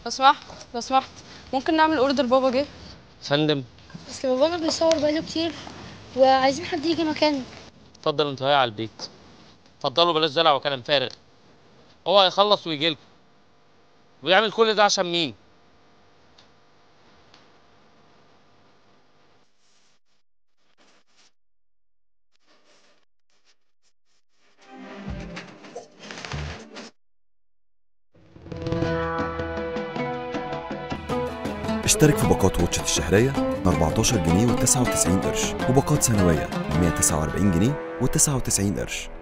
لو سمحت لو سمحت ممكن نعمل اوردر بابا جه فندم اصل بابانا بيصور بقاله كتير وعايزين حد يجي مكانه اتفضل انت على البيت اتفضلوا بلاش دلع وكلام فارغ هو هيخلص ويجي لكم ويعمل كل ده عشان مين اشترك في باقات واتشت الشهرية ب 14 جنيه و99 قرش وباقات سنوية ب 149 جنيه و99 قرش